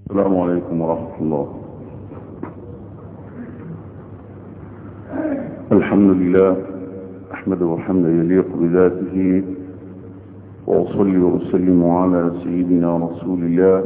السلام عليكم ورحمة الله الحمد لله أحمده حمدا يليق بذاته وأصلي وأسلم على سيدنا رسول الله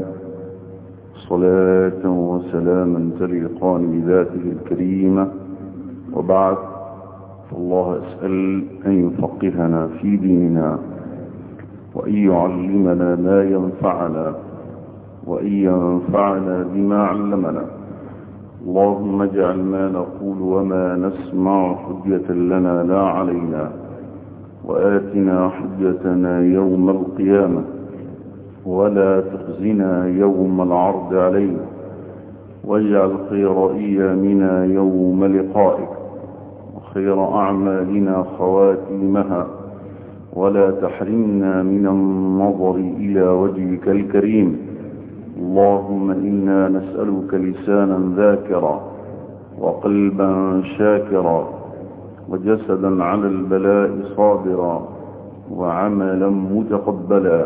صلاة وسلاما تليقان بذاته الكريمة وبعد فالله أسأل أن يفقهنا في ديننا وأن يعلمنا ما ينفعنا وأن ينفعنا بما علمنا اللهم اجعل ما نقول وما نسمع حجة لنا لا علينا وآتنا حجتنا يوم القيامة ولا تخزنا يوم العرض علينا واجعل خير أيامنا يوم لقائك وخير أعمالنا خواتيمها ولا تحرمنا من النظر إلى وجهك الكريم اللهم إنا نسألك لسانا ذاكرا وقلبا شاكرا وجسدا على البلاء صابرا وعملا متقبلا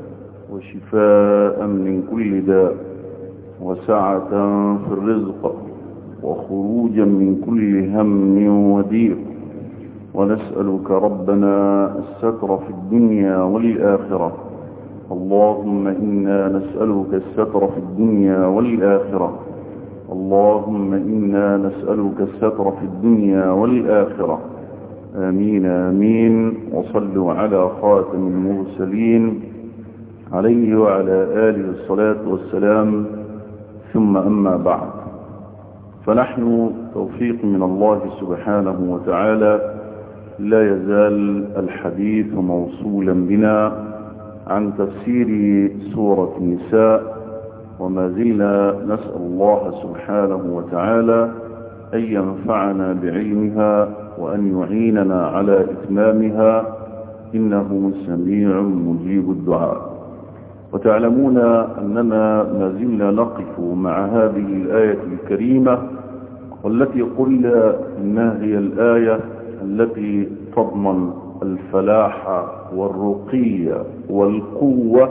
وشفاء من كل داء وسعة في الرزق وخروجا من كل هم وضيق ونسألك ربنا الستر في الدنيا والآخرة اللهم إنا نسألك الستر في الدنيا والآخرة اللهم إنا نسألك الستر في الدنيا والآخرة آمين آمين وصلوا على خاتم المرسلين عليه وعلى آله الصلاة والسلام ثم أما بعد فنحن توفيق من الله سبحانه وتعالى لا يزال الحديث موصولا بنا عن تفسير سورة النساء وما زلنا نسأل الله سبحانه وتعالى أن ينفعنا بعلمها وأن يعيننا على إتمامها إنه سميع مجيب الدعاء وتعلمون أننا ما زلنا نقف مع هذه الآية الكريمة والتي قلنا إنها هي الآية التي تضمن الفلاح والرقي والقوة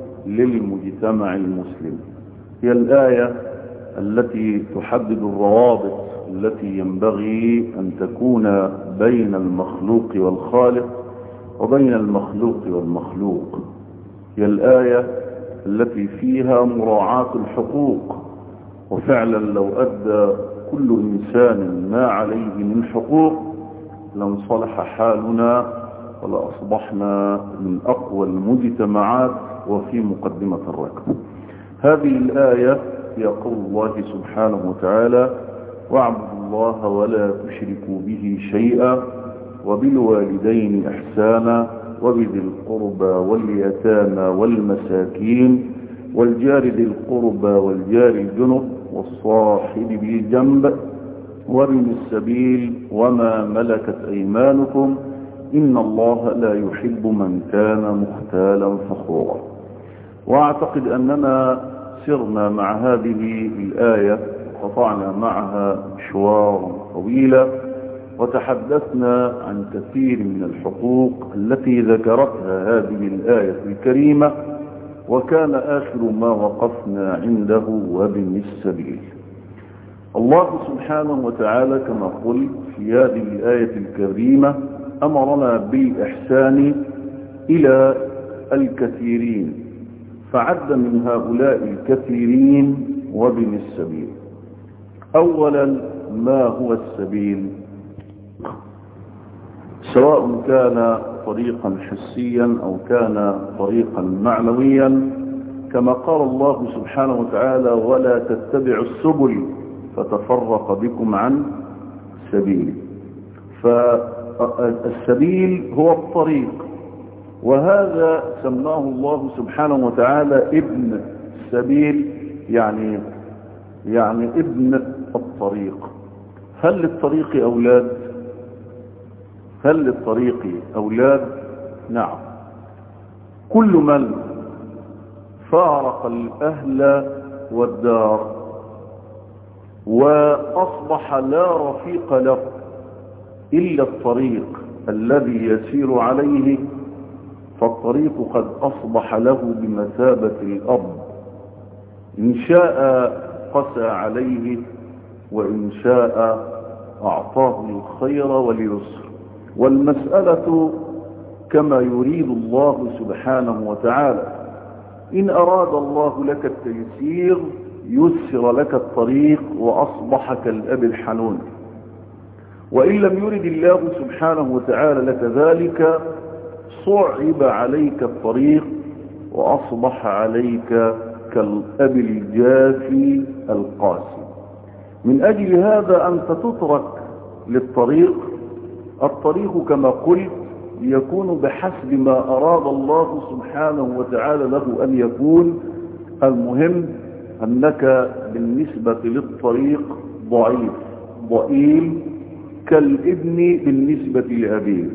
للمجتمع المسلم هي الآية التي تحدد الروابط التي ينبغي أن تكون بين المخلوق والخالق وبين المخلوق والمخلوق هي الآية التي فيها مراعاة الحقوق وفعلا لو أدى كل إنسان ما عليه من حقوق لانصلح حالنا ولأصبحنا من أقوى المجتمعات وفي مقدمة الركب هذه الآية هي قول الله سبحانه وتعالى واعبدوا الله ولا تشركوا به شيئا وبالوالدين إحسانا وبذي القربى واليتامى والمساكين والجار ذي القربى والجار الجنب والصاحب بالجنب وابن السبيل وما ملكت أيمانكم إن الله لا يحب من كان مختالا فخورا واعتقد أننا سرنا مع هذه الآية قطعنا معها مشوارا طويلا وتحدثنا عن كثير من الحقوق التي ذكرتها هذه الآية الكريمة وكان آخر ما وقفنا عنده وابن السبيل الله سبحانه وتعالى كما قلت في هذه الآية الكريمة أمرنا بالإحسان إلى الكثيرين فعد من هؤلاء الكثيرين وابن السبيل أولا ما هو السبيل سواء كان طريقا حسيا أو كان طريقا معنويا كما قال الله سبحانه وتعالى ولا تتبعوا السبل فتفرق بكم عن سبيل فالسبيل هو الطريق وهذا سماه الله سبحانه وتعالى ابن السبيل يعني يعني ابن الطريق هل للطريق أولاد هل للطريق أولاد نعم كل من فارق الأهل والدار وأصبح لا رفيق له إلا الطريق الذي يسير عليه فالطريق قد أصبح له بمثابة الأب إن شاء قسى عليه وإن شاء أعطاه الخير واليسر والمسألة كما يريد الله سبحانه وتعالى إن أراد الله لك التيسير يسر لك الطريق وأصبح كالأب الحنون وإن لم يرد الله سبحانه وتعالى لك ذلك صعب عليك الطريق وأصبح عليك كالأب الجافي القاسي من أجل هذا أنت تترك للطريق الطريق كما قلت يكون بحسب ما أراد الله سبحانه وتعالى له أن يكون المهم أنك بالنسبة للطريق ضعيف ضئيل كالابن بالنسبة لأبيه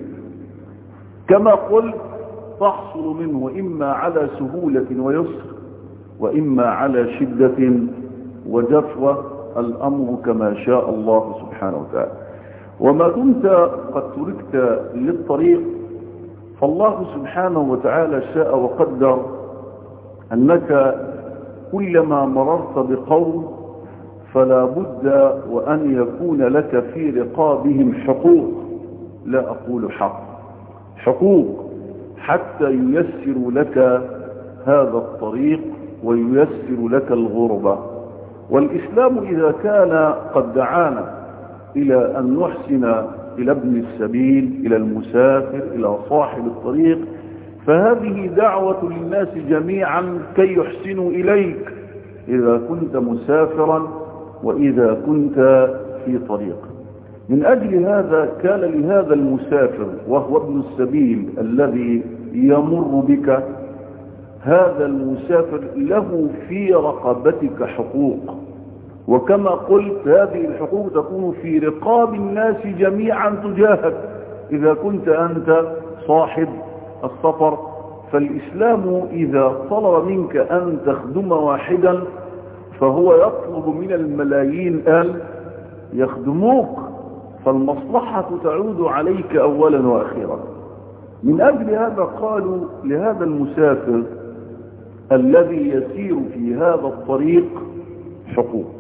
كما قلت تحصل منه إما على سهولة ويسر وإما على شدة وجفوة الأمر كما شاء الله سبحانه وتعالى وما دمت قد تركت للطريق فالله سبحانه وتعالى شاء وقدر أنك كلما مررت بقوم فلا بد وأن يكون لك في رقابهم حقوق لا أقول حق حقوق حتى ييسر لك هذا الطريق وييسر لك الغربة والإسلام إذا كان قد دعانا إلى أن نحسن إلى ابن السبيل إلى المسافر إلى صاحب الطريق فهذه دعوة للناس جميعا كي يحسنوا إليك إذا كنت مسافرا وإذا كنت في طريق من أجل هذا كان لهذا المسافر وهو ابن السبيل الذي يمر بك هذا المسافر له في رقبتك حقوق وكما قلت هذه الحقوق تكون في رقاب الناس جميعا تجاهك إذا كنت أنت صاحب السفر فالإسلام إذا طلب منك أن تخدم واحدا فهو يطلب من الملايين أن يخدموك فالمصلحة تعود عليك أولا وأخيرا من أجل هذا قالوا لهذا المسافر الذي يسير في هذا الطريق حقوق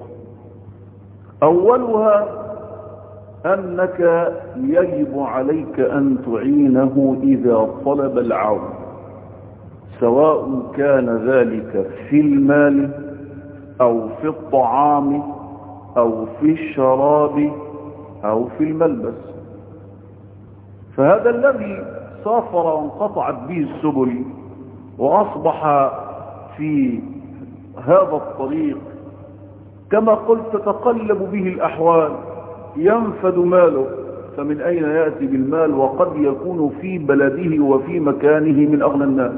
أولها أنك يجب عليك أن تعينه إذا طلب العون سواء كان ذلك في المال أو في الطعام أو في الشراب أو في الملبس فهذا الذي سافر وانقطعت به السبل وأصبح في هذا الطريق كما قلت تتقلب به الأحوال ينفد ماله فمن أين يأتي بالمال وقد يكون في بلده وفي مكانه من أغنى الناس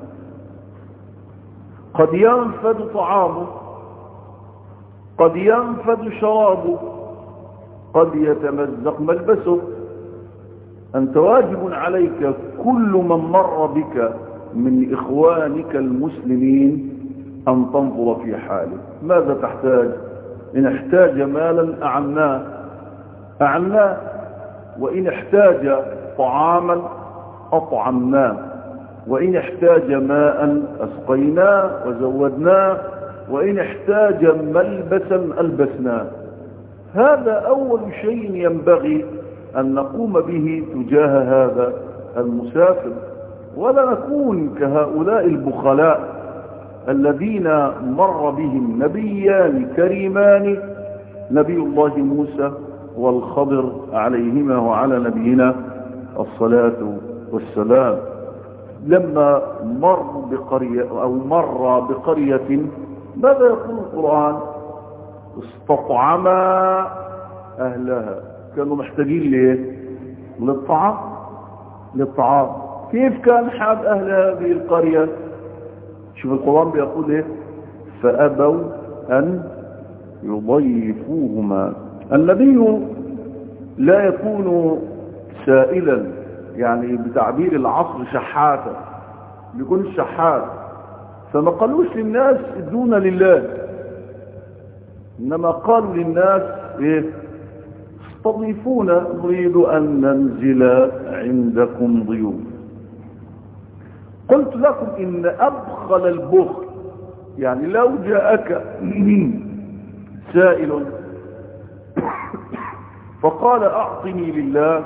قد ينفد طعامه قد ينفد شرابه قد يتمزق ملبسه أنت واجب عليك كل من مر بك من إخوانك المسلمين أن تنظر في حاله ماذا تحتاج إن احتاج مالا أعناه أعناه وإن احتاج طعاما أطعمناه وإن احتاج ماء أسقيناه وزودناه وإن احتاج ملبسا ألبسناه هذا أول شيء ينبغي أن نقوم به تجاه هذا المسافر ولا نكون كهؤلاء البخلاء الذين مر بهم نبيان كريمان نبي الله موسى والخضر عليهما وعلى نبينا الصلاة والسلام لما مر بقرية أو مر بقرية ماذا يقول القرآن استطعما أهلها كانوا محتاجين ليه للطعام للطعام كيف كان حال أهل هذه القرية شوف القرآن بيقول ايه فأبوا أن يضيفوهما النبي لا يكون سائلا يعني بتعبير العصر شحاتا بيكون شحات فما قالوش للناس ادونا لله انما قالوا للناس ايه استضيفونا نريد ان ننزل عندكم ضيوف قلت لكم إن أبخل البخل يعني لو جاءك سائل فقال اعطني لله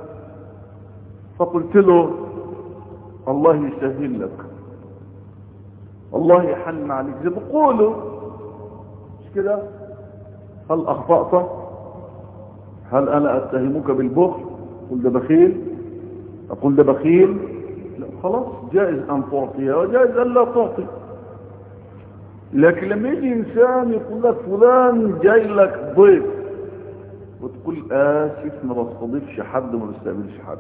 فقلت له الله يسهل لك الله يحن عليك زي بقولوا مش كده هل اخطأت هل انا اتهمك بالبخل قل ده بخيل اقول ده بخيل لا خلاص جائز ان تعطيها وجائز ان لا تعطي لكن لما يجي انسان يقول لك فلان جاي لك ضيف وتقول اسف ما بستضيفش حد وما بستقبلش حد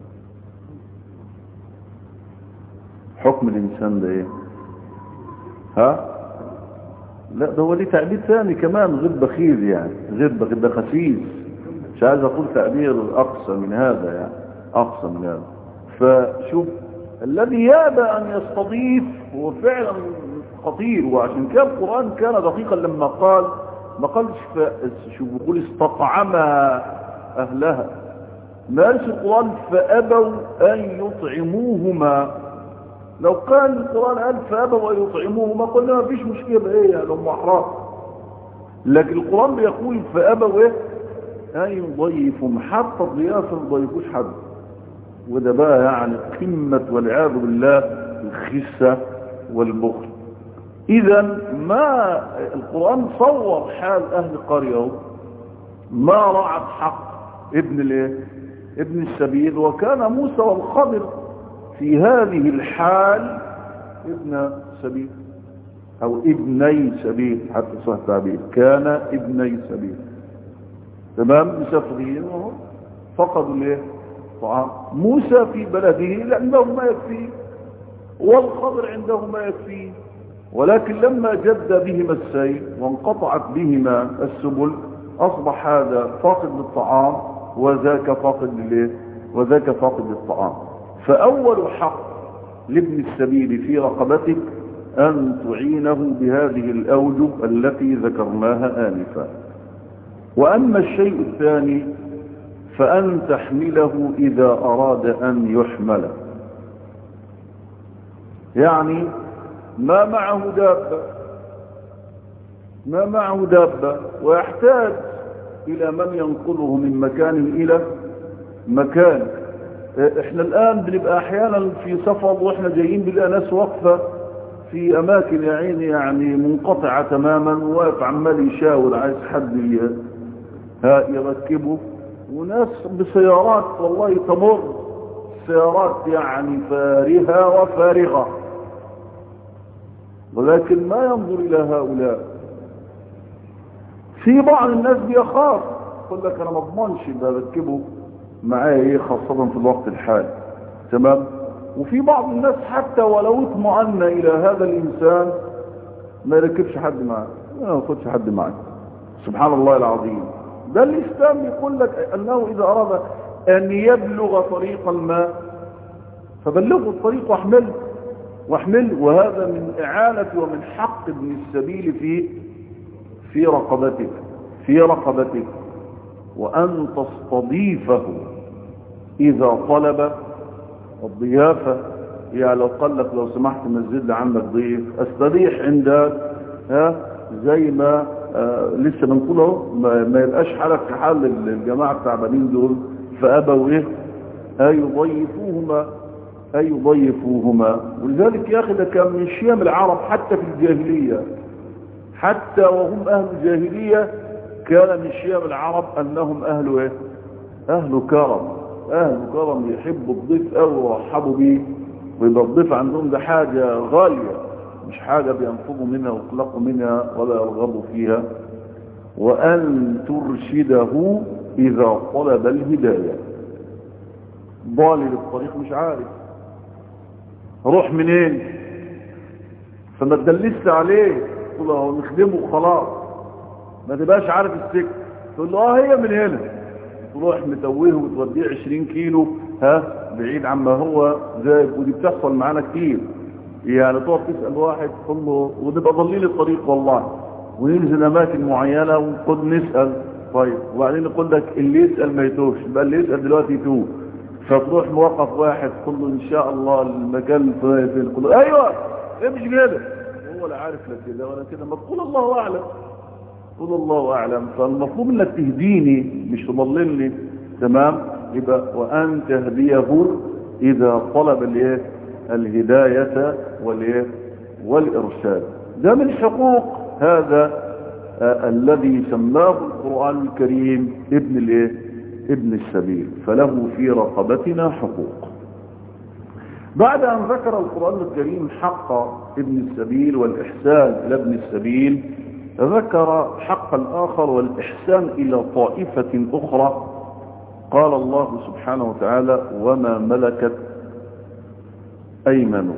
حكم الانسان ده ايه ها لا ده هو ليه تعبير ثاني كمان غير بخيل يعني غير بخيل ده خسيس مش عايز اقول تعبير اقصى من هذا يعني اقصى من هذا فشوف الذي يابى ان يستضيف هو فعلا خطير وعشان كده القرآن كان دقيقا لما قال ما قالش شو بيقول استطعم اهلها ما قالش القرآن فابوا ان يطعموهما لو كان القرآن قال فابوا ان يطعموهما قلنا ما فيش مشكلة ايه يعني هم احرار لكن القرآن بيقول فابوا ايه ان يضيفهم حتى الضيافة ما يضيفوش حد وده بقى يعني قمة والعياذ بالله الخسة والبخل اذا ما القرآن صور حال اهل قرية ما رعت حق ابن الايه ابن السبيل وكان موسى والخضر في هذه الحال ابن سبيل او ابني سبيل حتى صح تعبير كان ابني سبيل تمام مسافرين فقدوا الايه طعام موسى في بلده لانه ما يكفيه والخضر عنده ما يكفيه ولكن لما جد بهما السيل وانقطعت بهما السبل أصبح هذا فاقد للطعام وذاك فاقد لليه وذاك فاقد للطعام فأول حق لابن السبيل في رقبتك أن تعينه بهذه الأوجه التي ذكرناها آنفا وأما الشيء الثاني فأن تحمله إذا أراد أن يحمل يعني ما معه دابة ما معه دابة ويحتاج إلى من ينقله من مكان إلى مكان احنا الآن بنبقى أحيانا في سفر وإحنا جايين بنلاقي ناس واقفة في أماكن يا عيني يعني منقطعة تماما واقف عمال يشاور عايز حد يركبه وناس بسيارات والله تمر سيارات يعني فارهة وفارغة ولكن ما ينظر إلى هؤلاء في بعض الناس بيخاف يقول لك أنا ما اضمنش بركبه معايا ايه خاصة في الوقت الحالي تمام وفي بعض الناس حتى ولو اطمأن إلى هذا الإنسان ما يركبش حد معاه ما ياخدش حد معاه سبحان الله العظيم ده الإسلام يقول لك أنه إذا أراد أن يبلغ طريق ما فبلغه الطريق واحمله واحمله وهذا من إعانة ومن حق ابن السبيل في في رقبتك في رقبتك وأن تستضيفه إذا طلب الضيافة يعني لو قال لك لو سمحت نزل لي عندك ضيف استريح عندك ها زي ما آه لسه بنقوله ما, ما يبقاش حالك في حال الجماعة التعبانين دول فأبوا إيه أي يضيفوهما أي يضيفوهما ولذلك يا أخي ده كان من شيم العرب حتى في الجاهلية حتى وهم أهل الجاهلية كان من شيم العرب أنهم أهل إيه أهل كرم أهل كرم يحبوا الضيف أو ويرحبوا به ويبقى الضيف عندهم ده حاجة غالية مش حاجة بينفضوا منها ويقلقوا منها ولا يرغبوا فيها وأن ترشده إذا طلب الهداية ضالي للطريق مش عارف روح منين فما تدلست عليه تقول له نخدمه وخلاص ما تبقاش عارف السكة تقول له اه هي من هنا تروح متوهه وتوديه 20 كيلو ها بعيد عما هو ذاهب ودي بتحصل معانا كتير يعني تقعد تسأل واحد تقول له ونبقى ضليل الطريق والله وننزل اماكن معينة ونقعد نسأل طيب وبعدين نقول لك اللي يسأل ما يتوهش بقى اللي يسأل دلوقتي يتوه فتروح موقف واحد تقول له ان شاء الله المكان الفلاني تقول له ايوه امشي كده هو لا عارف لا كده ولا كده ما تقول الله اعلم قول الله اعلم فالمطلوب انك تهديني مش تضللني تمام يبقى وان تهديه اذا طلب الايه الهدايه والايه والارشاد ده من حقوق هذا آه الذي سماه القران الكريم ابن الايه ابن السبيل فله في رقبتنا حقوق بعد أن ذكر القرآن الكريم حق ابن السبيل والإحسان إلى ابن السبيل ذكر حقا آخر والإحسان إلى طائفة أخرى قال الله سبحانه وتعالى وما ملكت أيمانكم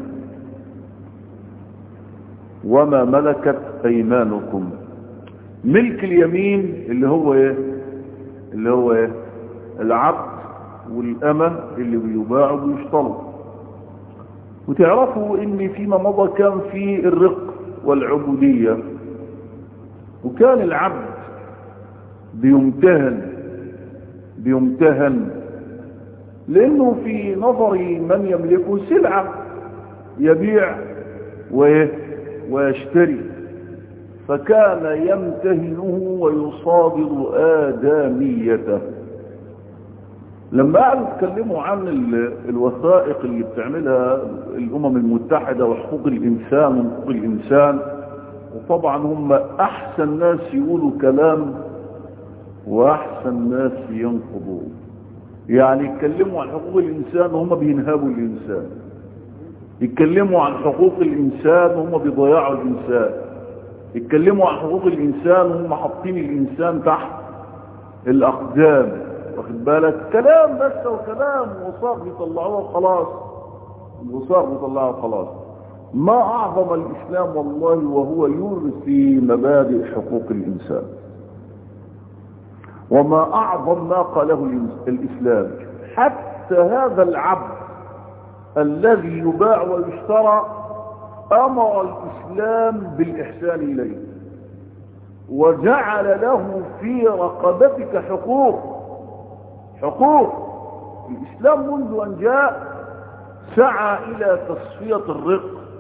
وما ملكت أيمانكم ملك اليمين اللي هو ايه اللي هو ايه العبد والأمة اللي بيباعوا ويشتروا وتعرفوا ان فيما مضى كان في الرق والعبودية وكان العبد بيمتهن بيمتهن لانه في نظر من يملكه سلعة يبيع ويشتري فكان يمتهنه ويصادر آدميته لما قعدوا يتكلموا عن الوثائق اللي بتعملها الامم المتحدة وحقوق الانسان وحقوق الانسان وطبعا هم احسن ناس يقولوا كلام واحسن ناس ينقضوا يعني يتكلموا عن حقوق الانسان وهم بينهبوا الانسان يتكلموا عن حقوق الانسان وهم بيضيعوا الانسان يتكلموا عن حقوق الانسان وهم حاطين الانسان تحت الاقدام واخد بالك كلام بس وكلام وصار بيطلعوه خلاص وصار بيطلعوه خلاص ما اعظم الاسلام والله وهو يرثي مبادئ حقوق الانسان وما اعظم ما قاله الاسلام حتى هذا العبد الذي يباع ويشترى امر الاسلام بالاحسان اليه وجعل له في رقبتك حقوق حقوق الإسلام منذ أن جاء سعى إلى تصفية الرق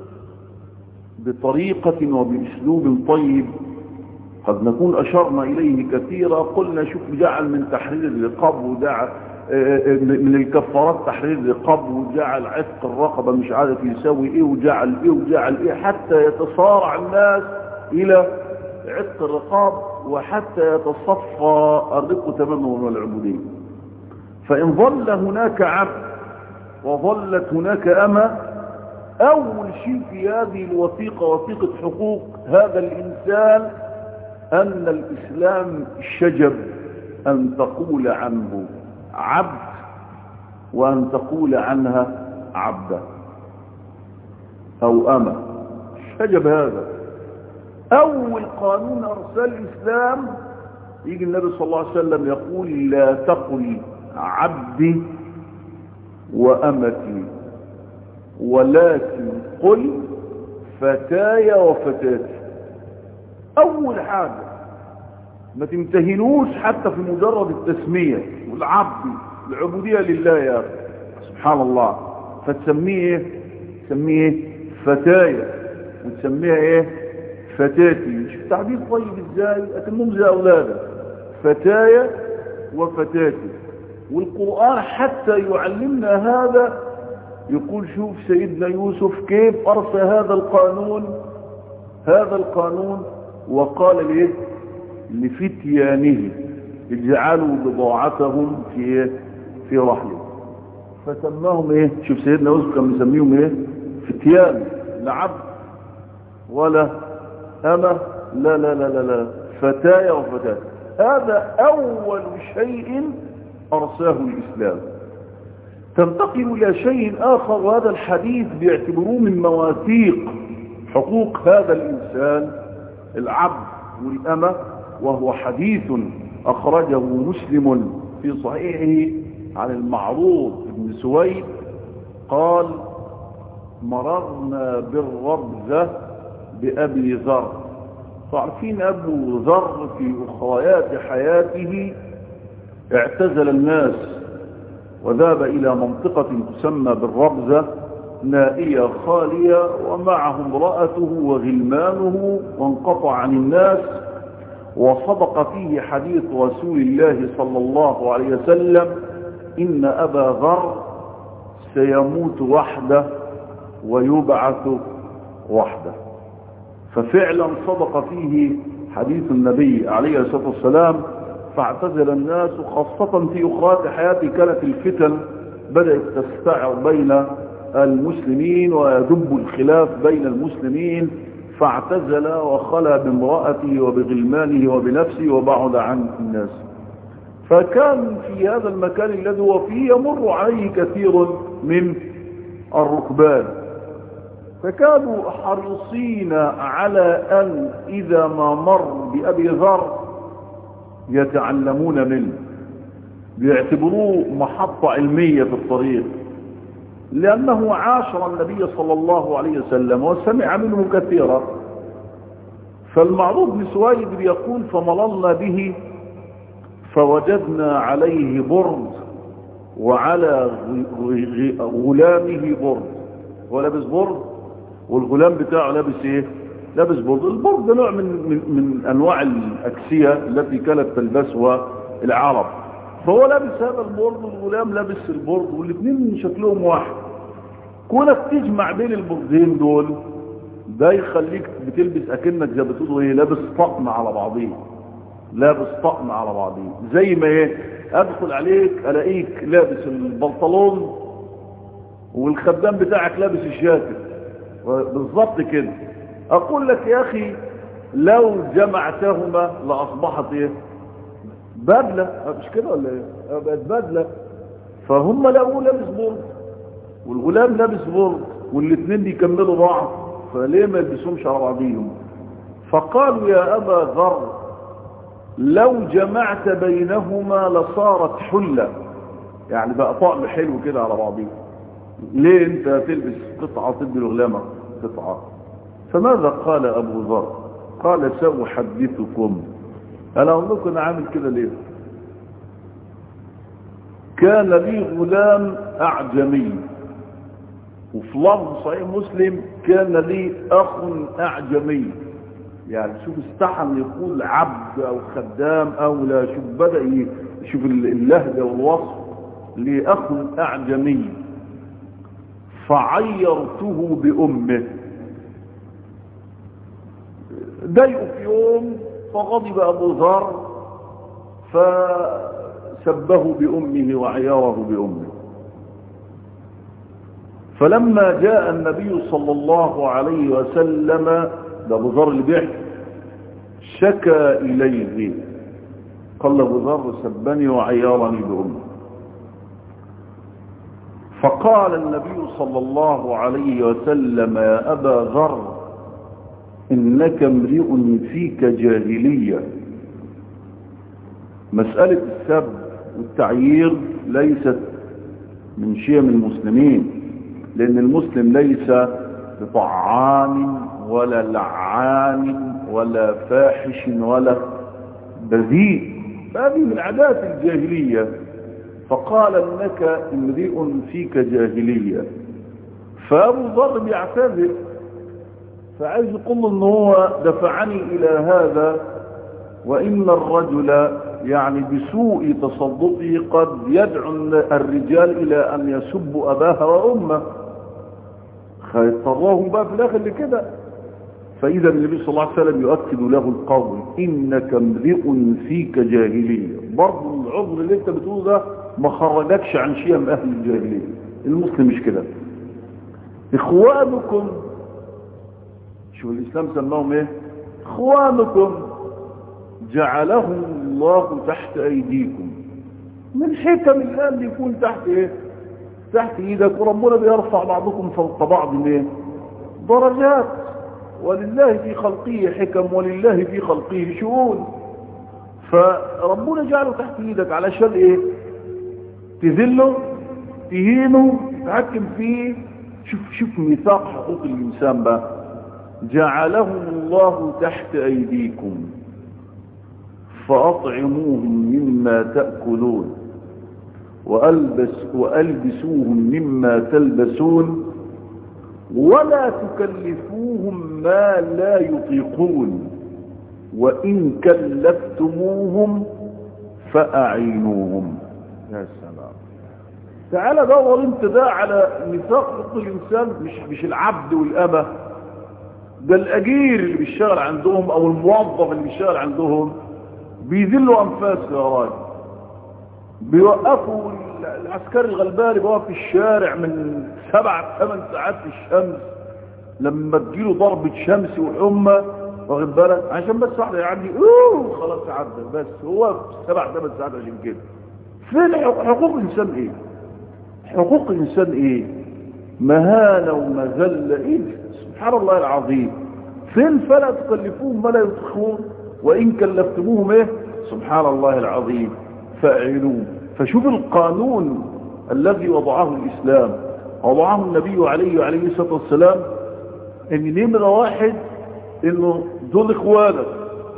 بطريقة وبأسلوب طيب قد نكون أشرنا إليه كثيرا قلنا شوف جعل من تحرير الرقاب وجعل من الكفارات تحرير الرقاب وجعل عتق الرقبة مش عارف يسوي ايه وجعل ايه وجعل ايه حتى يتصارع الناس الى عتق الرقاب وحتى يتصفى الرق تماما والعبودية فإن ظل هناك عبد وظلت هناك أمة أول شيء في هذه الوثيقة وثيقة حقوق هذا الإنسان أن الإسلام شجب أن تقول عنه عبد وأن تقول عنها عبدا أو أمة شجب هذا أول قانون أرسل الإسلام يجي النبي صلى الله عليه وسلم يقول لا تقل عبدي وأمتي ولكن قل فتاي وفتاتي أول حاجة ما تمتهنوش حتى في مجرد التسمية والعبد العبودية لله يا أخي سبحان الله فتسميه ايه تسميه ايه فتايا وتسميها ايه فتاتي شوف تعبير طيب ازاي اكنهم زي اولادك فتايا وفتاتي والقرآن حتى يعلمنا هذا يقول شوف سيدنا يوسف كيف أرسى هذا القانون هذا القانون وقال ليه لفتيانه اجعلوا بضاعتهم في في رحله فسماهم ايه شوف سيدنا يوسف كان مسميهم ايه فتيان لا عبد ولا أمة لا لا لا لا لا فتايا وفتاة هذا أول شيء أرساه الإسلام تنتقل إلى شيء آخر وهذا الحديث بيعتبروه من مواثيق حقوق هذا الإنسان العبد والأمة وهو حديث أخرجه مسلم في صحيحه عن المعروض بن سويد قال مررنا بالربزة بأبي ذر تعرفين أبو ذر في أخريات حياته اعتزل الناس وذهب إلى منطقة تسمى بالربزة نائية خالية ومعه امرأته وغلمانه وانقطع عن الناس وصدق فيه حديث رسول الله صلى الله عليه وسلم إن أبا ذر سيموت وحده ويبعث وحده ففعلا صدق فيه حديث النبي عليه الصلاة والسلام فاعتزل الناس خاصة في أخرات حياته كانت الفتن بدأت تستعر بين المسلمين ويدب الخلاف بين المسلمين فاعتزل وخلى بامرأته وبغلمانه وبنفسه وبعد عن الناس فكان في هذا المكان الذي هو فيه يمر عليه كثير من الركبان فكانوا حريصين على أن إذا ما مر بأبي ذر يتعلمون منه بيعتبروه محطة علمية في الطريق لأنه عاشر النبي صلى الله عليه وسلم وسمع منه كثيرا فالمعروف بن سويد يقول فمللنا به فوجدنا عليه برد وعلى غلامه برد هو لابس برد والغلام بتاعه لابس ايه لابس برد البرد ده نوع من, من, من انواع الاكسية التي كانت تلبسها العرب فهو لابس هذا البرد والغلام لابس البرد والاثنين شكلهم واحد كونك تجمع بين البردين دول ده يخليك بتلبس اكنك زي بتقولوا ايه لابس طقم على بعضيه لابس طقم على بعضيه زي ما ايه ادخل عليك الاقيك لابس البنطلون والخدام بتاعك لابس الجاكيت بالظبط كده اقول لك يا اخي لو جمعتهما لاصبحت ايه بدله مش كده ولا ايه بقت بدله فهم لقوا لابس برد والغلام لابس برد والاثنين بيكملوا بعض فليه ما يلبسهمش على بعضيهم فقالوا يا ابا ذر لو جمعت بينهما لصارت حله يعني بقى طقم حلو كده على بعضيه ليه انت تلبس قطعه تدي لغلامك قطعه فماذا قال ابو ذر قال ساحدثكم انا اقول لكم انا عامل كده ليه كان لي غلام اعجمي وفي لفظ صحيح مسلم كان لي اخ اعجمي يعني شوف استحن يقول عبد او خدام او لا شوف بدأ يشوف اللهجة والوصف لاخ اعجمي فعيرته بامه ضايقه في يوم فغضب ابو ذر فسبه بامه وعياره بامه فلما جاء النبي صلى الله عليه وسلم ده ابو ذر اللي بيحكي شكى اليه قال ابو ذر سبني وعيرني بامه فقال النبي صلى الله عليه وسلم يا ابا ذر انك امرئ فيك جاهليه مساله السب والتعيير ليست من شيم المسلمين لان المسلم ليس بطعان ولا لعان ولا فاحش ولا بذيء هذه من عادات الجاهلية فقال انك امرئ فيك جاهلية فابو ذر بيعتذر فعايز يقول له ان هو دفعني الى هذا وان الرجل يعني بسوء تصدقه قد يدعو الرجال الى ان يسبوا اباها وامه هيضطرهم بقى في الاخر لكده فاذا النبي صلى الله عليه وسلم يؤكد له القول انك امرئ فيك جاهليه برضه العذر اللي انت بتقوله ده ما خرجكش عن شيء من اهل الجاهليه المسلم مش كده اخوانكم شو الاسلام سماهم ايه اخوانكم جعلهم الله تحت ايديكم من حكم الله اللي يكون تحت ايه تحت ايدك وربنا بيرفع بعضكم فوق بعض ايه درجات ولله في خلقه حكم ولله في خلقه شؤون فربنا جعله تحت ايدك علشان ايه تذله تهينه تحكم فيه شوف شوف ميثاق حقوق الانسان بقى جعلهم الله تحت ايديكم فاطعموهم مما تاكلون وألبس وألبسوهم مما تلبسون ولا تكلفوهم ما لا يطيقون وإن كلفتموهم فأعينوهم يا سلام تعالى دور انت ده على نطاق حقوق الإنسان مش, مش العبد والأمة ده الأجير اللي بيشتغل عندهم أو الموظف اللي بيشتغل عندهم بيذلوا أنفاس يا راجل بيوقفوا العسكري الغلباني بيقف في الشارع من سبع ثمان ساعات في الشمس لما تجيله ضربة شمس وحمى واخد بالك عشان بس واحدة يعدي اوه خلاص عدى بس هو سبع ثمان ساعات عشان كده فين حقوق الانسان ايه حقوق الانسان ايه مهانة ومذلة ايه سبحان الله العظيم فين فلا تكلفوهم ما لا يطيقون وان كلفتموهم ايه سبحان الله العظيم فاعلوه فشوف القانون الذي وضعه الإسلام وضعه النبي عليه وعليه الصلاة والسلام ان نمرة واحد انه دول اخوانك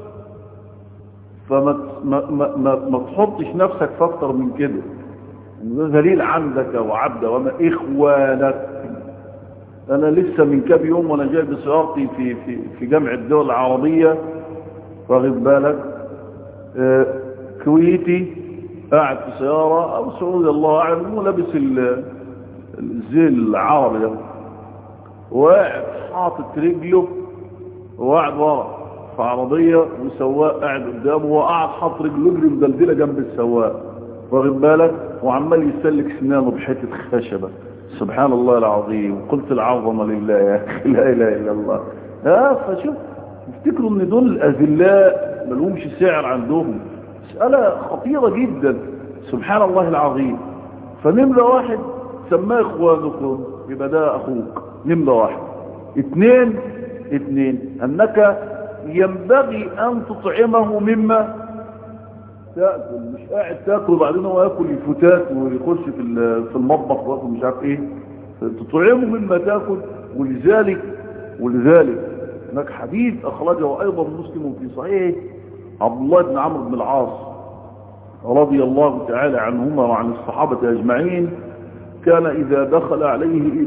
فما ما ما ما ما تحطش نفسك في اكتر من كده ده ذليل عندك وعبد وما اخوانك انا لسه من كام يوم وانا جاي بسيارتي في في في جامعه الدول العربيه واخد بالك آه كويتي قاعد في سيارة او سعودي الله اعلم ولابس الزي العربي ده وقاعد حاطط رجله وقاعد ورا في عربية وسواق قاعد قدامه وقاعد حاطط رجله رجله مدلدلة جنب السواق واخد بالك وعمال يسلك سنانه بحتة خشبة سبحان الله العظيم قلت العظمة لله يا اخي لا اله الا الله ها فشوف افتكروا ان دول الاذلاء ملهمش سعر عندهم مسألة خطيرة جدا سبحان الله العظيم فنمرة واحد سماه اخوانكم يبقى ده اخوك نمرة واحد اثنين اثنين انك ينبغي ان تطعمه مما تأكل مش قاعد تاكل وبعدين هو ياكل الفتات ويخش في في المطبخ وياكل مش عارف ايه تطعمه مما تاكل ولذلك ولذلك هناك حديث اخرجه ايضا مسلم في صحيح عبد الله بن عمرو بن العاص رضي الله تعالى عنهما وعن الصحابة أجمعين كان إذا دخل عليه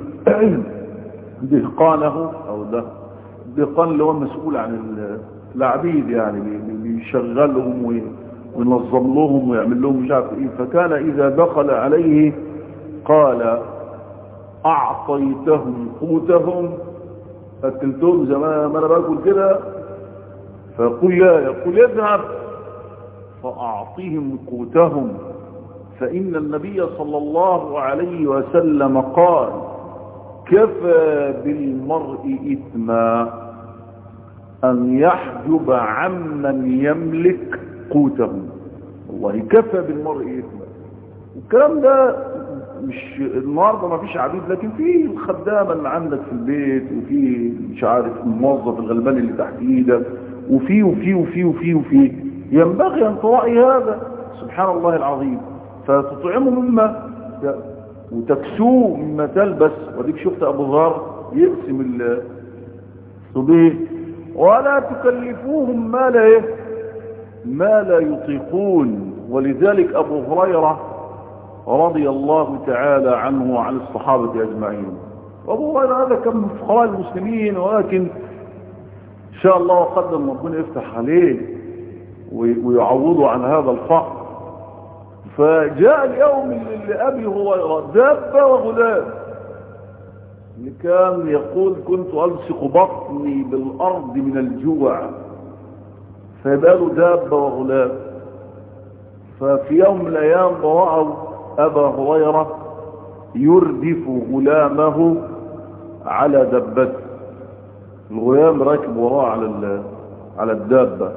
دهقانه أو ده دهقان اللي هو مسؤول عن العبيد يعني بيشغلهم وينظم لهم ويعمل لهم مش عارف ايه فكان إذا دخل عليه قال أعطيتهم قوتهم أكلتهم زي ما أنا باكل كده فيقول لا يقول اذهب فأعطيهم قوتهم فإن النبي صلى الله عليه وسلم قال كفى بالمرء إثما أن يحجب عمن يملك قوته والله كفى بالمرء إثما الكلام ده مش النهارده ما فيش عبيد لكن في الخدامه اللي عندك في البيت وفي مش عارف الموظف الغلبان اللي تحت ايدك وفي وفي وفي وفي وفي ينبغي أن تراعي هذا سبحان الله العظيم فتطعمه مما وتكسوه مما تلبس وديك شفت أبو ذر يقسم الصبيه ولا تكلفوهم ما لا ما لا يطيقون ولذلك أبو هريرة رضي الله تعالى عنه وعن الصحابة أجمعين وأبو هريرة هذا كان من فقراء المسلمين ولكن إن شاء الله وقدم ربنا يفتح عليه ويعوضه عن هذا الفقر فجاء اليوم لأبي هريرة دابة وغلام اللي كان يقول كنت ألصق بطني بالأرض من الجوع فيبقى له دابة وغلام ففي يوم من الأيام رأوا أبا هريرة يردف غلامه على دبته الغلام راكب وراه على على الدابة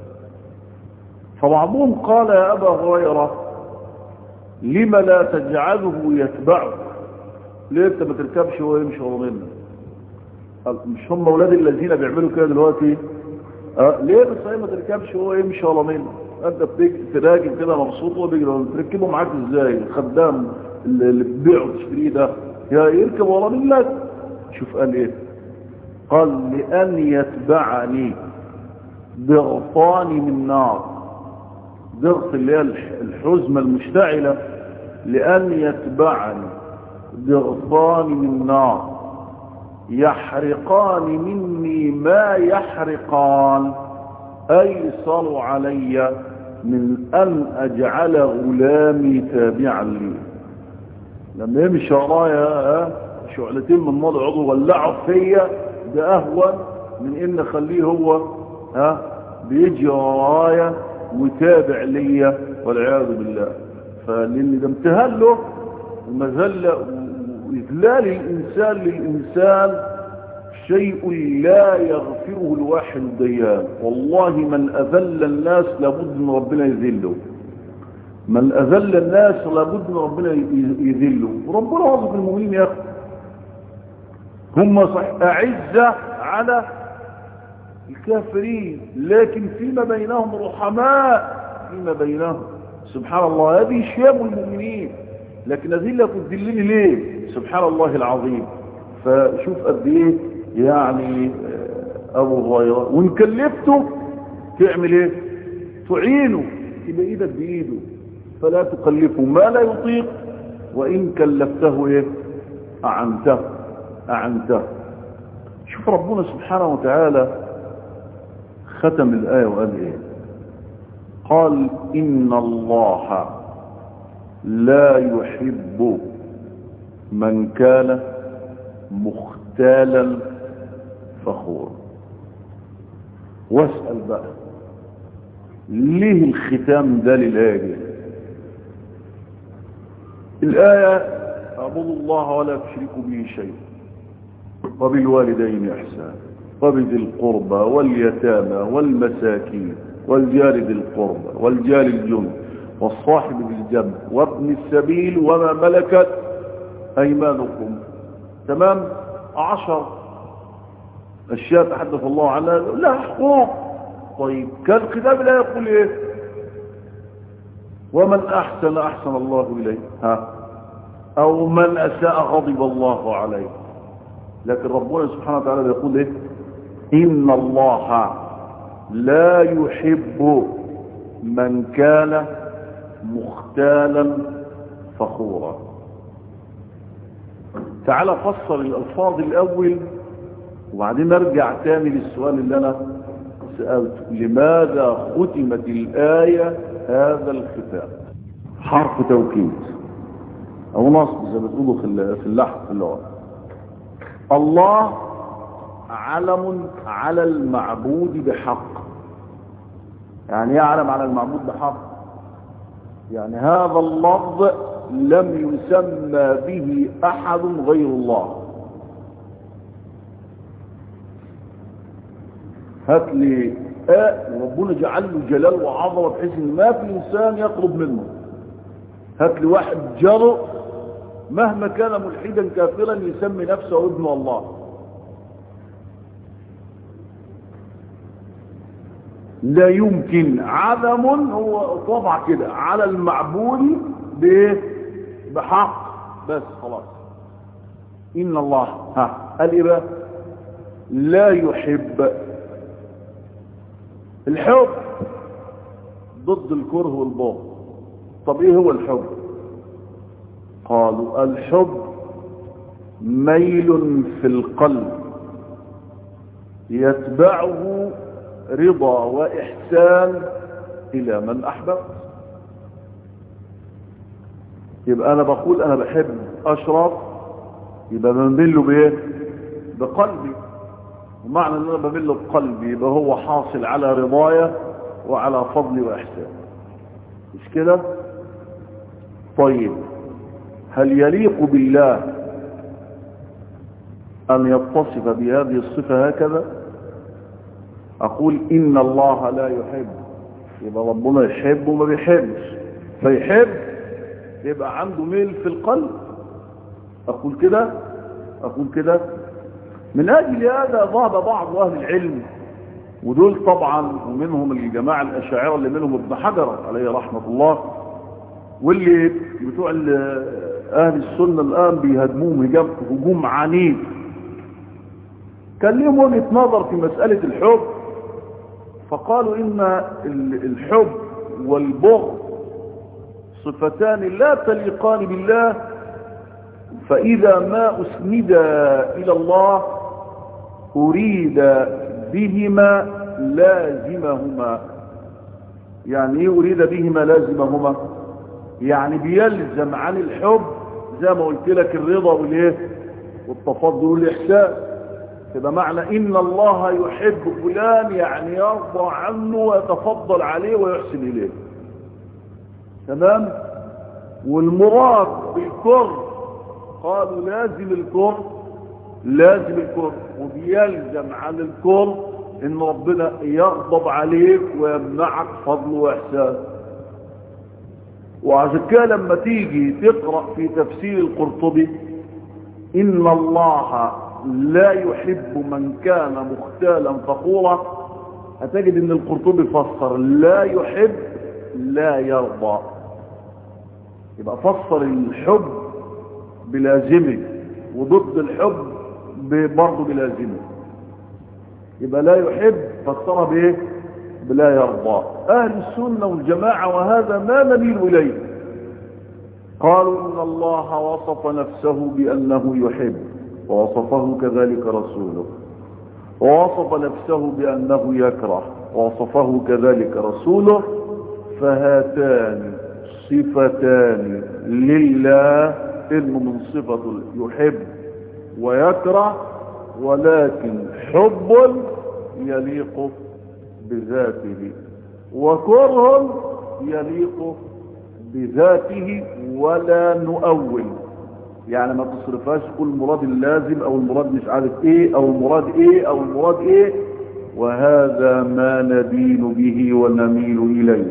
فبعضهم قال يا أبا هريرة لم لا تجعله يتبعك ليه انت ما تركبش هو يمشي ورا منك مش هم اولاد الذين بيعملوا كده دلوقتي أه ليه بس ما تركبش هو يمشي ورا منك انت بتراجل كده مبسوط وهو بيجري تركبه معاك ازاي الخدام اللي بتبيعه وتشتريه ده يا يركب ورا منك شوف قال ايه قال لأن يتبعني ضغطان من نار ضغط اللي هي الحزمة المشتعلة لأن يتبعني ضغطان من نار يحرقان مني ما يحرقان أيسر علي من أن أجعل غلامي تابعا لي لما يمشي ورايا شعلتين من نار عضو ولعوا فيا ده أهون من إن أخليه هو ها بيجي ورايا وتابع ليا والعياذ بالله فلأن ده امتهان له ومذلة وإذلال الإنسان للإنسان شيء لا يغفره الواحد الديان والله من أذل الناس لابد من ربنا يذله من أذل الناس لابد من ربنا يذله وربنا وظف المؤمنين يا أخي هم صحيح أعزة على الكافرين لكن فيما بينهم رحماء فيما بينهم سبحان الله هذه شياب المؤمنين لكن أذلة تدلني ليه سبحان الله العظيم فشوف قد ايه يعني ابو هريره وان كلفته تعمل ايه تعينه يبقى ايدك بايده فلا تكلفه ما لا يطيق وان كلفته ايه اعنته اعنته شوف ربنا سبحانه وتعالى ختم الايه وقال ايه قال ان الله لا يحب من كان مختالا فخورا واسأل بقى ليه الختام ده للآية دي الآية اعبدوا الله ولا تشركوا به شيء وبالوالدين إحسان وبذي القربى واليتامى والمساكين والجار ذي القربى والجار الجند والصاحب بالجنب وابن السبيل وما ملكت أيمانكم تمام عشر أشياء تحدث الله عنها لها حقوق طيب كان الكتاب لا يقول إيه ومن أحسن أحسن الله إليه ها أو من أساء غضب الله عليه لكن ربنا سبحانه وتعالى يقول إيه إن الله لا يحب من كان مختالا فخورا تعال فسر الألفاظ الأول وبعدين نرجع تاني للسؤال اللي أنا سألته لماذا ختمت الآية هذا الختام حرف توكيد أو نصب زي ما تقولوا في اللحظ في اللغة الله علم على المعبود بحق يعني ايه علم على المعبود بحق يعني هذا اللفظ لم يسمى به احد غير الله هات لي آه وربنا جعل له جلال وعظمه بحيث ان ما في انسان يقرب منه هات لي واحد جرؤ مهما كان ملحدا كافرا يسمي نفسه ابن الله لا يمكن عدم هو طبع كده على المعبود بايه بحق بس خلاص ان الله ها قال ايه بقى لا يحب الحب ضد الكره والبغض طب ايه هو الحب قالوا الحب ميل في القلب يتبعه رضا وإحسان إلى من أحببت يبقى أنا بقول أنا بحب أشرف يبقى بميل له بإيه بقلبي ومعنى أن أنا بميل له بقلبي يبقى هو حاصل على رضايا وعلى فضلي وإحسان مش كده طيب هل يليق بالله أن يتصف بهذه الصفة هكذا أقول إن الله لا يحب يبقى ربنا يحب وما بيحبش فيحب يبقى عنده ميل في القلب أقول كده أقول كده من أجل هذا ذهب بعض أهل العلم ودول طبعا ومنهم الجماعة الأشاعرة اللي منهم ابن حجر عليه رحمة الله واللي بتوع أهل السنة الآن بيهدموهم هجوم عنيف كان لهم وجهة نظر في مسألة الحب فقالوا إن الحب والبغض صفتان لا تليقان بالله فإذا ما أسند إلى الله أريد بهما لازمهما يعني ايه أريد بهما لازمهما يعني بيلزم عن الحب زي ما قلت لك الرضا والايه والتفضل والإحسان يبقى معنى إن الله يحب فلان يعني يرضى عنه ويتفضل عليه ويحسن إليه تمام والمراد بالكره قالوا لازم الكره لازم الكره وبيلزم عن الكره ان ربنا يغضب عليك ويمنعك فضل واحسان وعشان كده لما تيجي تقرا في تفسير القرطبي ان الله لا يحب من كان مختالا فخورا هتجد ان القرطبي فسر لا يحب لا يرضى يبقى فسر الحب بلازمه وضد الحب برضه بلازمه يبقى لا يحب فسرها بايه بلا يرضى اهل السنه والجماعه وهذا ما نميل اليه قالوا ان الله وصف نفسه بانه يحب ووصفه كذلك رسوله ووصف نفسه بانه يكره ووصفه كذلك رسوله فهاتان صفتان لله علم من صفة يحب ويكره ولكن حب يليق بذاته وكره يليق بذاته ولا نؤول يعني ما تصرفهاش كل مراد اللازم او المراد مش عارف ايه او المراد ايه او المراد ايه وهذا ما ندين به ونميل اليه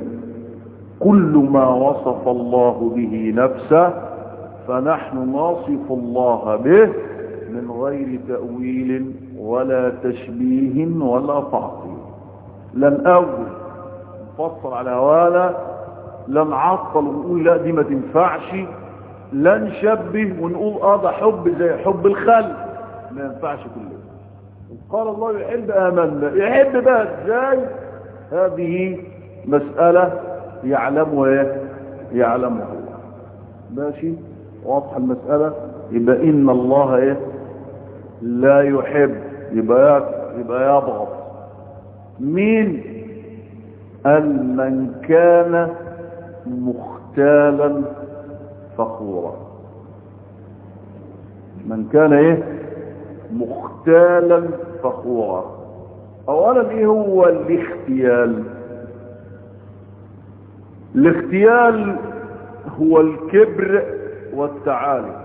كل ما وصف الله به نفسه فنحن نصف الله به من غير تأويل ولا تشبيه ولا تعطيل لن أول نفصل على هوانا لن عطل ونقول لا دي ما تنفعش لا نشبه ونقول اه ده حب زي حب الخلق ما ينفعش كله قال الله يحب آمنا يحب بقى ازاي هذه مسألة يعلمها ايه يعلمها الله ماشي واضح المسألة يبقى إن الله إيه لا يحب يبقى يبقى يبغض مين قال من كان مختالا فخورا من كان ايه مختالا فخورا اولا ايه هو الاختيال الاختيال هو الكبر والتعالي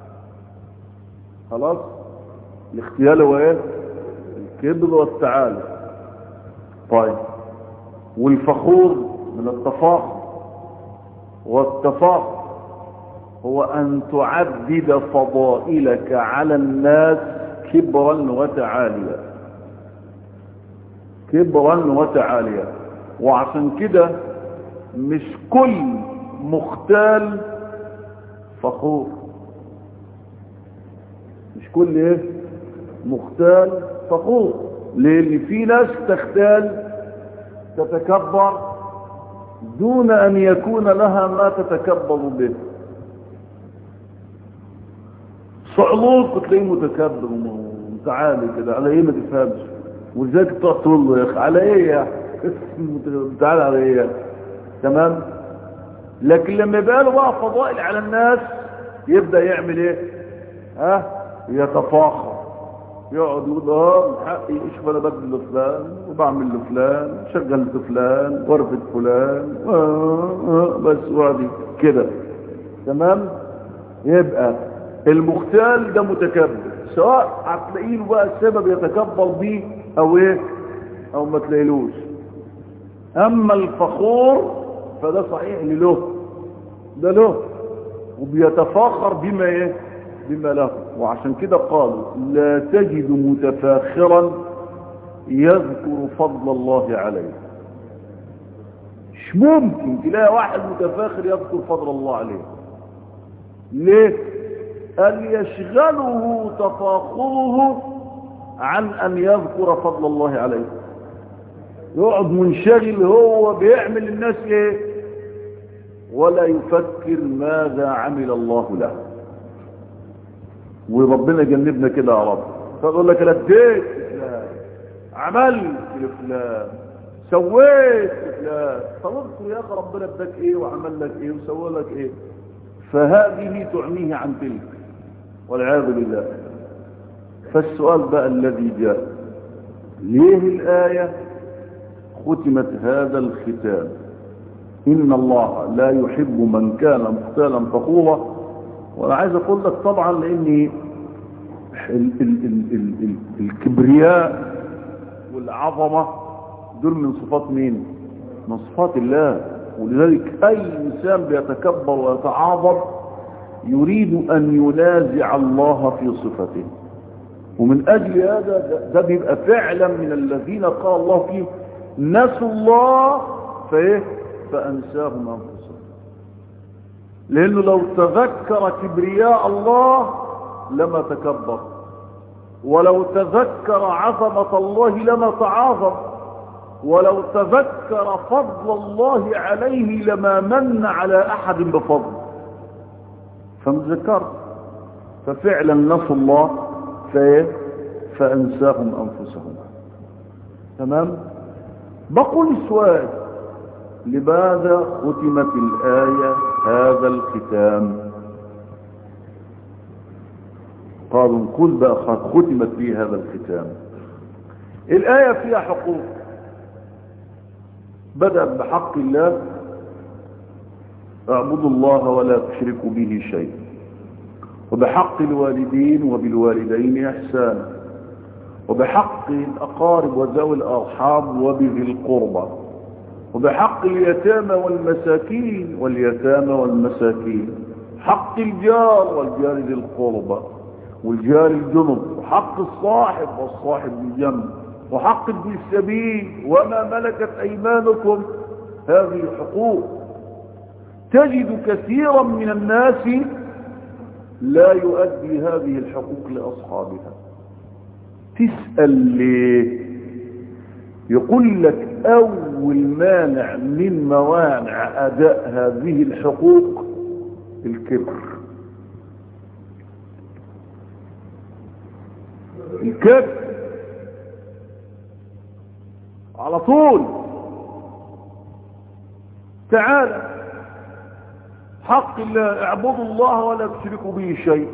خلاص الاختيال هو ايه الكبر والتعالي طيب والفخور من التفاخر والتفاخر هو ان تعدد فضائلك على الناس كبرا وتعاليا كبرا وتعاليا وعشان كده مش كل مختال فخور مش كل ايه مختال فخور لان في ناس تختال تتكبر دون ان يكون لها ما تتكبر به صعلوك تلاقيه متكبر ومتعالي كده على ايه ما تفهمش ولذلك تقعد تقول له يا اخي على ايه يا متعالي على ايه تمام لكن لما يبقى له بقى فضائل على الناس يبدا يعمل ايه ها يتفاخر يقعد يقول اه من حقي اشوف انا بدل لفلان وبعمل لفلان شغلت فلان ورفت فلان آه آه بس وعدي كده تمام يبقى المختال ده متكبر سواء هتلاقيه بقى السبب يتكبر بيه او ايه او ما تلاقيلوش اما الفخور فده صحيح له ده له وبيتفاخر بما ايه بما له وعشان كده قالوا لا تجد متفاخرا يذكر فضل الله عليه مش ممكن تلاقي واحد متفاخر يذكر فضل الله عليه ليه أن يشغله تفاخره عن أن يذكر فضل الله عليه يقعد منشغل هو بيعمل الناس ايه ولا يفكر ماذا عمل الله له وربنا جنبنا كده يا رب فيقول لك انا اديت لفلان عملت لفلان سويت لفلان طب اذكر يا اخي ربنا اداك ايه وعمل لك ايه وسوى لك ايه فهذه تعميه عن تلك والعياذ بالله فالسؤال بقى الذي جاء ليه الآية ختمت هذا الختام إن الله لا يحب من كان مختالا فخورا وأنا عايز أقول لك طبعا لأن ال ال ال ال ال الكبرياء والعظمة دول من صفات مين من صفات الله ولذلك أي إنسان بيتكبر ويتعاظم يريد أن ينازع الله في صفته ومن أجل هذا ده بيبقى فعلا من الذين قال الله فيه نسوا الله فإيه فأنساهم أنفسهم لأنه لو تذكر كبرياء الله لما تكبر ولو تذكر عظمة الله لما تعاظم ولو تذكر فضل الله عليه لما من على أحد بفضل فمذكر ففعلا نسوا الله فايه فأنساهم أنفسهم تمام بقول السؤال لماذا ختمت الآية هذا الختام قالوا كل بقى ختمت به هذا الختام الآية فيها حقوق بدأت بحق الله اعبدوا الله ولا تشركوا به شيء وبحق الوالدين وبالوالدين إحسانا وبحق الأقارب وذوي الأرحام وبذي القربى وبحق اليتامى والمساكين واليتامى والمساكين حق الجار والجار ذي القربى والجار الجنب وحق الصاحب والصاحب بالجنب وحق ابن السبيل وما ملكت أيمانكم هذه حقوق تجد كثيرا من الناس لا يؤدي هذه الحقوق لأصحابها تسأل ليه يقول لك أول مانع من موانع أداء هذه الحقوق الكبر الكبر على طول تعالى حق الله اعبدوا الله ولا تشركوا به شيء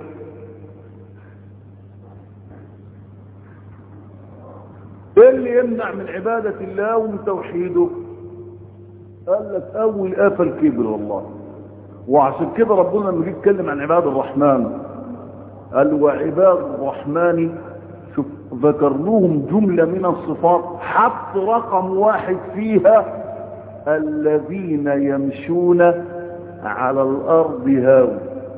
ايه اللي يمنع من عبادة الله ومن توحيده قال لك اول آفة الكبر والله وعشان كده ربنا لما يجي يتكلم عن عباد الرحمن قال وعباد الرحمن شوف ذكر لهم جملة من الصفات حط رقم واحد فيها الذين يمشون على الارض هاوي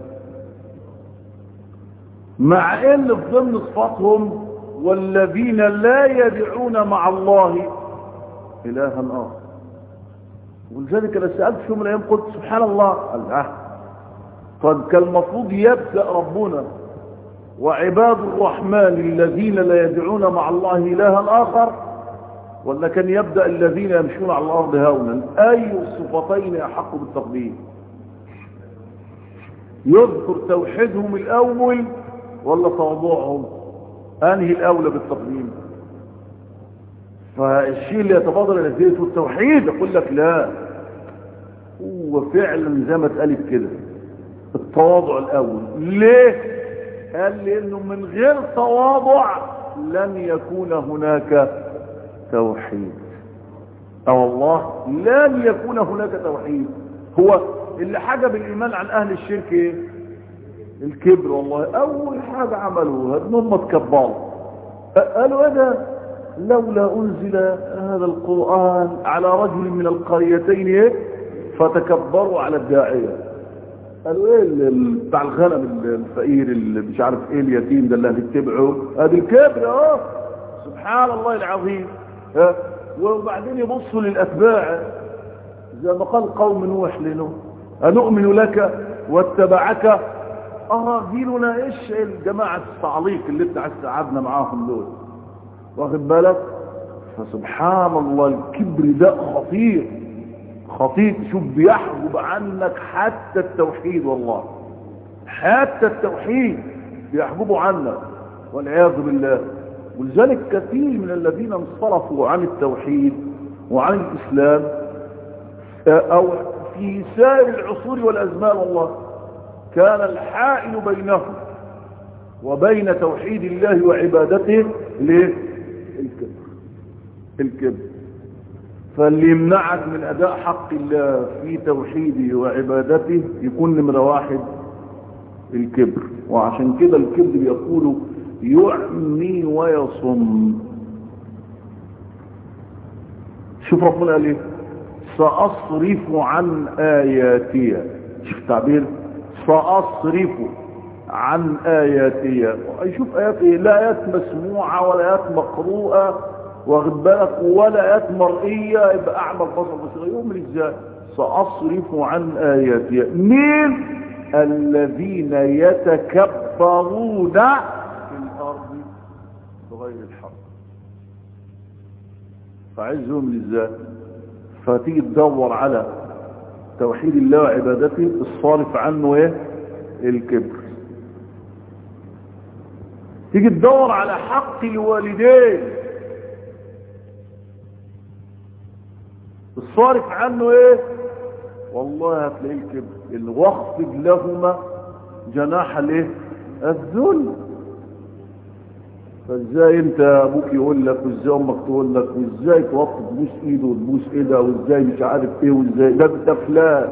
مع ان في ضمن صفاتهم والذين لا يدعون مع الله الها اخر ولذلك انا سالت في يوم من الايام قلت سبحان الله قال اه قد كان المفروض يبدا ربنا وعباد الرحمن الذين لا يدعون مع الله الها اخر ولا كان يبدا الذين يمشون على الارض هونا اي الصفتين احق بالتقديم يذكر توحيدهم الاول ولا تواضعهم انهي الاولى بالتقديم فالشيء اللي يتبادر الى ذهنه التوحيد يقول لك لا هو فعلا زي ما اتقالت كده التواضع الاول ليه قال لانه من غير تواضع لن يكون هناك توحيد اه والله لن يكون هناك توحيد هو اللي حجب الايمان عن اهل الشرك ايه الكبر والله اول حاجة عملوها انهم اتكبروا قالوا ايه ده لولا انزل هذا القرآن على رجل من القريتين ايه فتكبروا على الداعية قالوا ايه بتاع الغنم الفقير اللي مش عارف ايه اليتيم ده اللي هتتبعه ادي الكبر اه سبحان الله العظيم ها وبعدين يبصوا للاتباع زي ما قال قوم نوح لنوح أنؤمن لك واتبعك أراذلنا إيش الجماعة التعليق اللي انت عايز تقعدنا معاهم دول واخد بالك فسبحان الله الكبر ده خطير خطير شوف بيحجب عنك حتى التوحيد والله حتى التوحيد بيحجبه عنك والعياذ بالله ولذلك كثير من الذين انصرفوا عن التوحيد وعن الإسلام أو في سائر العصور والأزمان والله كان الحائل بينهم وبين توحيد الله وعبادته ليه الكبر الكبر فاللي يمنعك من أداء حق الله في توحيده وعبادته يكون نمرة واحد الكبر وعشان كده الكبر يقول يعمي ويصم شوف ربنا قال ايه سأصرف عن آياتي شوف التعبير سأصرف عن آياتي شوف آيات ايه لا آيات مسموعة ولا آيات مقروءة واخد بالك ولا آيات مرئية يبقى أعمى البصر بصير يوم ازاي سأصرف عن آياتي مين الذين يتكبرون في الأرض بغير الحق فعزهم ازاي فتيجي تدور على توحيد الله وعبادته الصارف عنه ايه الكبر تيجي تدور على حق الوالدين الصارف عنه ايه والله هتلاقيه الكبر اللي واخفض لهما جناح الايه الذل فازاي انت ابوك يقول لك وازاي امك تقول لك وازاي توقف تبوس ايده وتبوس ايدها وازاي مش عارف ايه وازاي ده ده فلان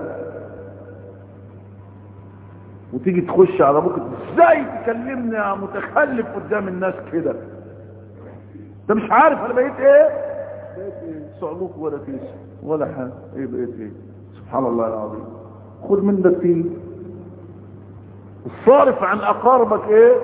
وتيجي تخش على ابوك ازاي تكلمني يا متخلف قدام الناس كده انت مش عارف انا بقيت ايه بقيت ايه صعلوك ولا كيس ولا حاجه ايه بقيت ايه سبحان الله العظيم خد من ده كتير الصارف عن اقاربك ايه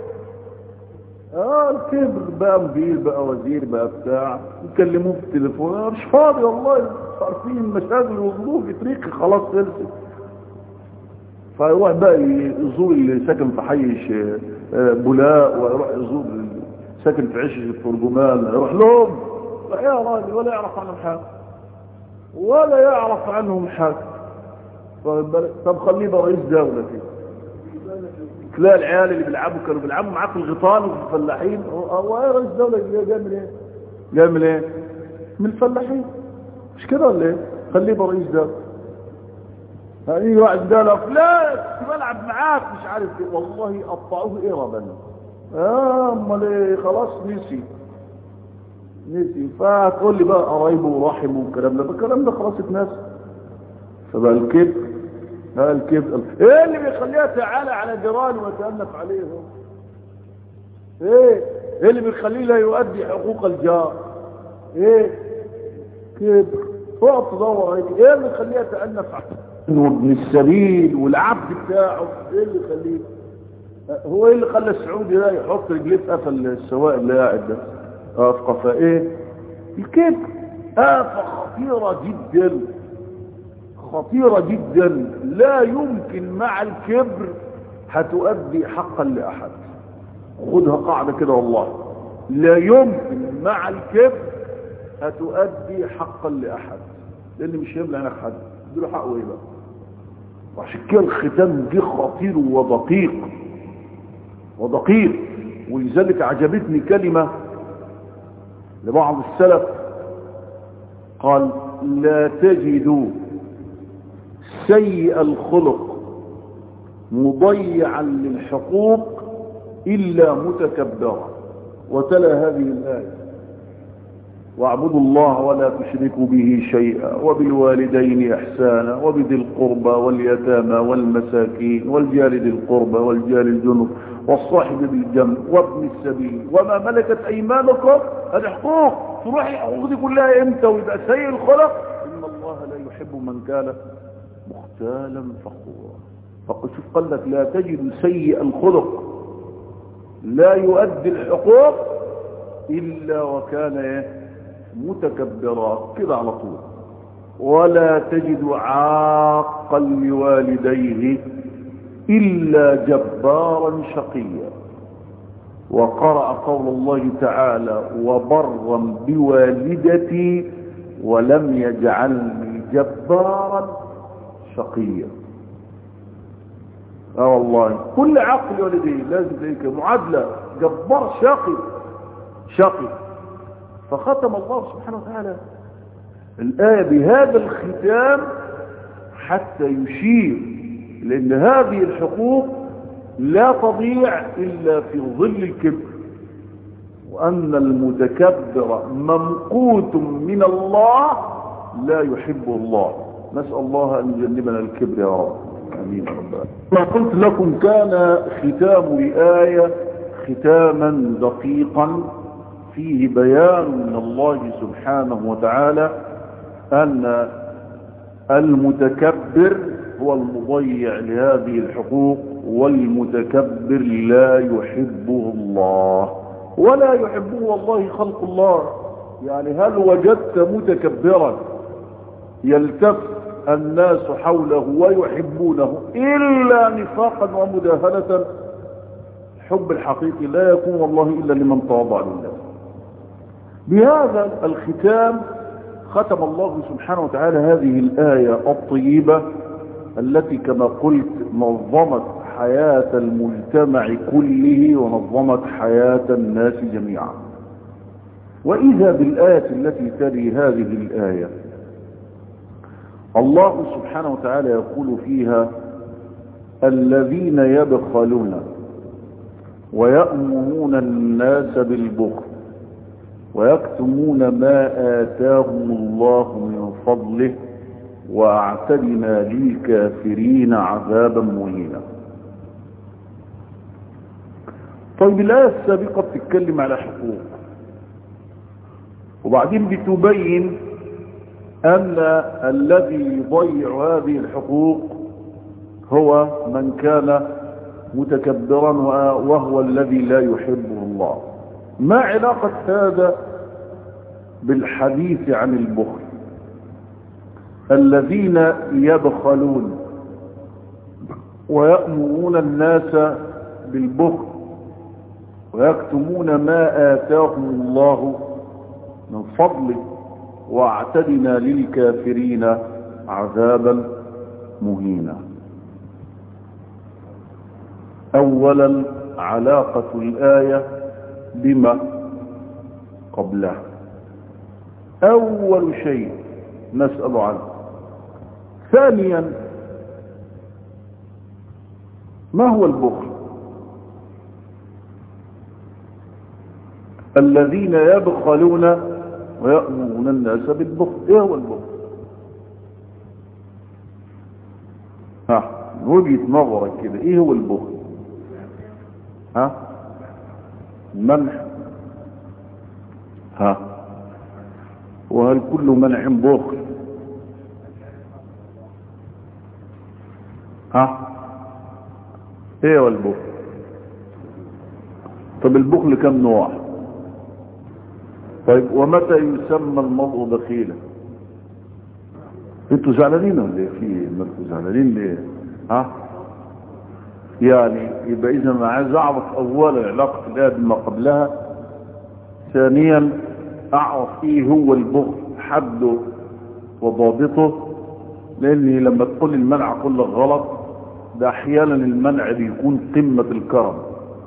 اه الكبر بقى مدير بقى وزير بقى بتاع يكلموه في التليفون انا مش فاضي والله عارفين مشاغل وظروف طريقي خلاص خلصت فيروح بقى يزور اللي ساكن في حي بولاء ويروح يزور اللي ساكن في عش الترجمان يروح لهم لا يا راجل ولا يعرف عنهم حاجه ولا يعرف عنهم حاجه طب خليه بقى رئيس دوله كده تلاقي العيال اللي بيلعبوا كانوا بيلعبوا معاه في الغيطان وفي الفلاحين هو ايه رئيس الدوله جاي من ايه؟ جاي من ايه؟ من الفلاحين مش كده ولا ايه؟ خليه بقى رئيس دوله هيجي واحد ده لك لا كنت بلعب معاك مش عارف ايه والله قطعوه قربا اه امال ايه خلاص نسي نسي فتقول لي بقى قرايبه ورحمه والكلام ده الكلام ده خلاص اتنسى فبقى الكبر ها الكبر ايه اللي بيخليها تعالى على جيرانه ويتأنف عليهم ايه ايه اللي بيخليه لا يؤدي حقوق الجار ايه كبر اقعد تدور عليك ايه اللي يخليها تأنف عليه وابن السبيل والعبد بتاعه ايه اللي يخليه هو ايه اللي خلى السعودي ده يحط رجليه في قفل السواق اللي قاعد ده اه في قفا ايه الكبر آفة خطيرة جدا خطيرة جدا لا يمكن مع الكبر هتؤدي حقا لأحد خدها قاعدة كده والله لا يمكن مع الكبر هتؤدي حقا لأحد لأن مش هيبلع عينك حد اديله حقه ايه بقى وعشان كده الختام دي خطير ودقيق ودقيق ولذلك عجبتني كلمة لبعض السلف قال لا تجدوا سيء الخلق مضيعا للحقوق إلا متكبرا وتلا هذه الآية واعبدوا الله ولا تشركوا به شيئا وبالوالدين إحسانا وبذي القربى واليتامى والمساكين والجار ذي القربى والجار الجنب والصاحب بالجنب وابن السبيل وما ملكت أيمانكم هذه حقوق تروح الحقوق دي كلها امتى ويبقى سيء الخلق إن الله لا يحب من كان مختالا فخورا فقد شوف قال لك لا تجد سيء الخلق لا يؤدي الحقوق إلا وكان ايه متكبرا كده على طول ولا تجد عاقا لوالديه إلا جبارا شقيا وقرأ قول الله تعالى وبرا بوالدتي ولم يجعلني جبارا شقيا اه والله كل عقل يا ولدي لازم ذلك معادلة جبار شاقي شاقي فختم الله سبحانه وتعالى الآية بهذا الختام حتى يشير لأن هذه الحقوق لا تضيع إلا في ظل الكبر وأن المتكبر ممقوت من الله لا يحبه الله نسأل الله أن يجنبنا الكبر يا رب امين رب ما قلت لكم كان ختام الآية ختاما دقيقا فيه بيان من الله سبحانه وتعالى أن المتكبر هو المضيع لهذه الحقوق والمتكبر لا يحبه الله ولا يحبه والله خلق الله يعني هل وجدت متكبرا يلتف الناس حوله ويحبونه إلا نفاقا ومداهنة الحب الحقيقي لا يكون والله إلا لمن تواضع لله بهذا الختام ختم الله سبحانه وتعالى هذه الآية الطيبة التي كما قلت نظمت حياة المجتمع كله ونظمت حياة الناس جميعا وإذا بالآية التي تلي هذه الآية الله سبحانه وتعالى يقول فيها الذين يبخلون ويأمرون الناس بالبخل ويكتمون ما آتاهم الله من فضله واعتدنا للكافرين عذابا مهينا طيب الآية السابقة بتتكلم على حقوق وبعدين بتبين أن الذي يضيع هذه الحقوق هو من كان متكبرا وهو الذي لا يحبه الله ما علاقة هذا بالحديث عن البخل الذين يبخلون ويأمرون الناس بالبخل ويكتمون ما آتاهم الله من فضله واعتدنا للكافرين عذابا مهينا اولا علاقة الآية بما قبلها اول شيء نسأل عنه ثانيا ما هو البخل الذين يبخلون ويأمرون الناس بالبخل ايه هو البخل ها وجهة نظرك كده ايه هو البخل ها منح ها وهل كل منع بخل ها ايه هو البخل طب البخل كم نوع طيب ومتى يسمى المرء بخيلا انتوا زعلانين ولا ايه في انتوا زعلانين ليه ها يعني يبقى اذا انا عايز اعرف اولا علاقه الايه بما قبلها ثانيا اعرف ايه هو البخل حده وضابطه لاني لما تقول المنع كله غلط ده احيانا المنع بيكون قمه الكرم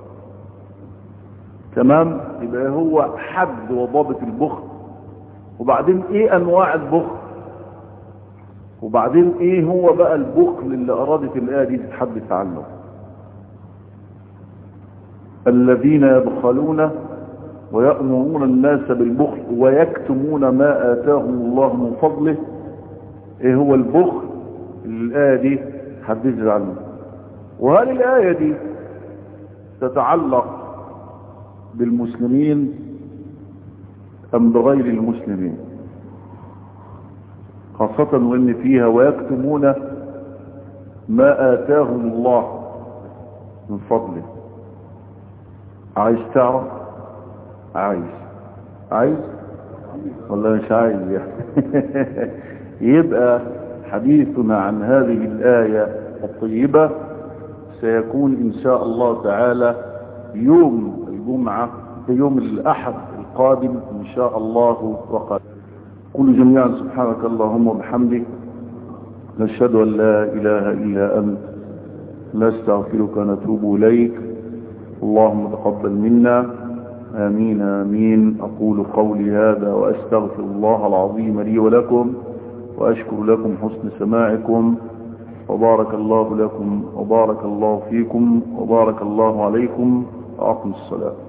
تمام يبقى هو حد وضابط البخل وبعدين ايه انواع البخل وبعدين ايه هو بقى البخل اللي ارادت الايه دي تتحدث عنه الذين يبخلون ويأمرون الناس بالبخل ويكتمون ما آتاهم الله من فضله ايه هو البخل اللي الآية دي حدثت عنه وهل الآية دي تتعلق بالمسلمين أم بغير المسلمين خاصة وإن فيها ويكتمون ما آتاهم الله من فضله عايز تعرف عايز عايز ولا مش عايز يعني يبقى حديثنا عن هذه الآية الطيبة سيكون إن شاء الله تعالى يوم الجمعة في يوم الأحد القادم إن شاء الله وقال قل جميعا سبحانك اللهم وبحمدك نشهد أن لا إله إلا أنت نستغفرك ونتوب إليك اللهم تقبل منا آمين آمين أقول قولي هذا وأستغفر الله العظيم لي ولكم وأشكر لكم حسن سماعكم وبارك الله لكم وبارك الله فيكم وبارك الله عليكم وأقم الصلاة